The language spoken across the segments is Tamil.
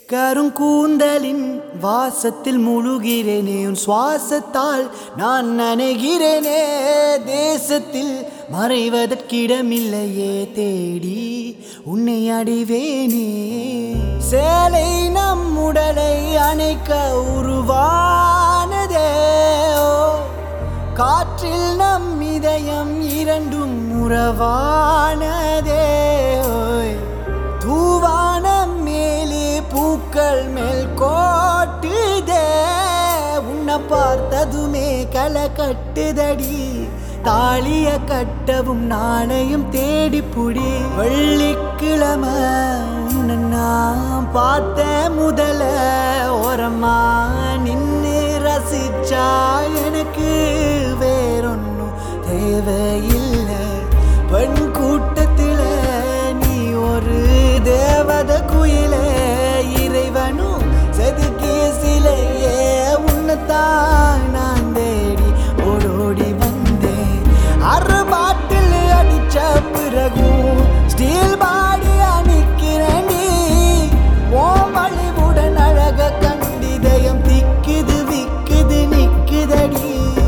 கருங்கூந்தலின் வாசத்தில் முழுகிறேனே உன் சுவாசத்தால் நான் நனைகிறேனே தேசத்தில் மறைவதற்கிடமில்லையே தேடி உன்னை அடைவேனே சேலை நம் உடலை அணைக்க உருவானதே ஓ காற்றில் நம் இதயம் இரண்டும் உறவானதே ஓய். தூவானம் மேலே பூக்கள் மேல் கோட்டுதே உன்னை பார்த்ததுமே களை கட்டுதடி தாலிய கட்டவும் நாளையும் தேடிப்புடி வெள்ளிக்கிழமை உன்னை நான் பார்த்த முதல ஓரமா நின்னு ரசிச்சா எனக்கு வேறொன்னும் தேவையில்லை பெண் கூட்டத்தில நீ ஒரு தேவத குயிலே இறைவனும் செதுக்கிய சிலையே உன்னைத்தான் நான் தேடி ஓடோடி வந்தேன் அரை பாட்டில் அடிச்ச பிறகும் ஸ்டீல் பாடி அணிக்கிறேன் ஓம் வழிவுடன் அழக கண்டிதயம் திக்குது விக்குது நிக்குதடி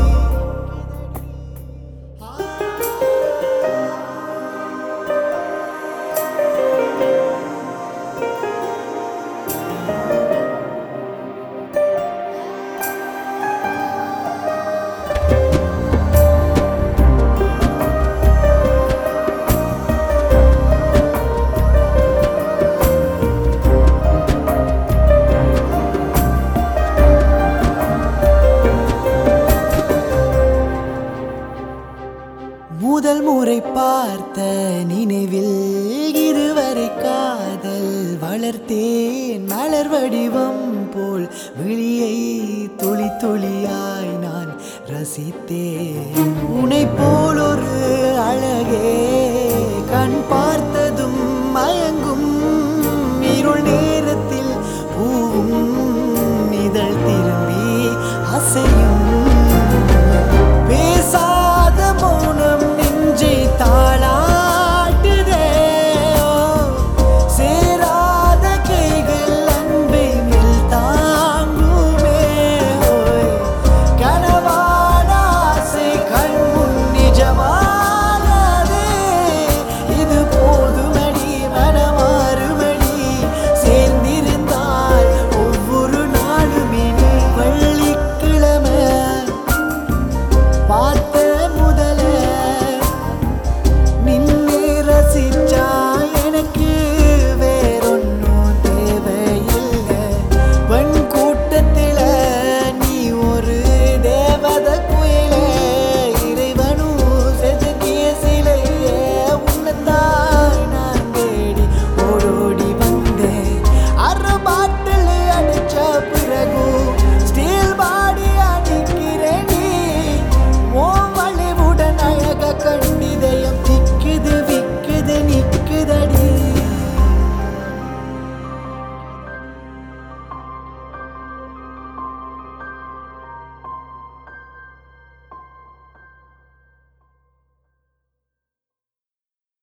முதல் முறை பார்த்த நினைவில் இதுவரை காதல் வளர்த்தேன் மலர் வடிவம் போல் விழியை துளி துளியாய் நான் ரசித்தேன் உனை போல் ஒரு அழகே கண் பார்த்ததும் மயங்கும் இருள் நேரத்தில் பூவும் இதழ் திரும்பி அசையும் பேசாத மௌனம் நெஞ்சை தாளாட்டுதே ஓ, சேராத கைகள் அன்பை மேல் தாங்குமே ஓய். கனவான ஆசை கண்முன் நிஜமானதே இது போதுமடி மனமாறுமடி சேர்ந்திருந்தால் ஒவ்வொரு நாளுமே நீ வெள்ளிக்கிழமை பார்த்த முதல நின்று ரசிச்சா எனக்கு வேறொன்னும் தேவையில்லை பெண் கூட்டத்தில நீ ஒரு தேவத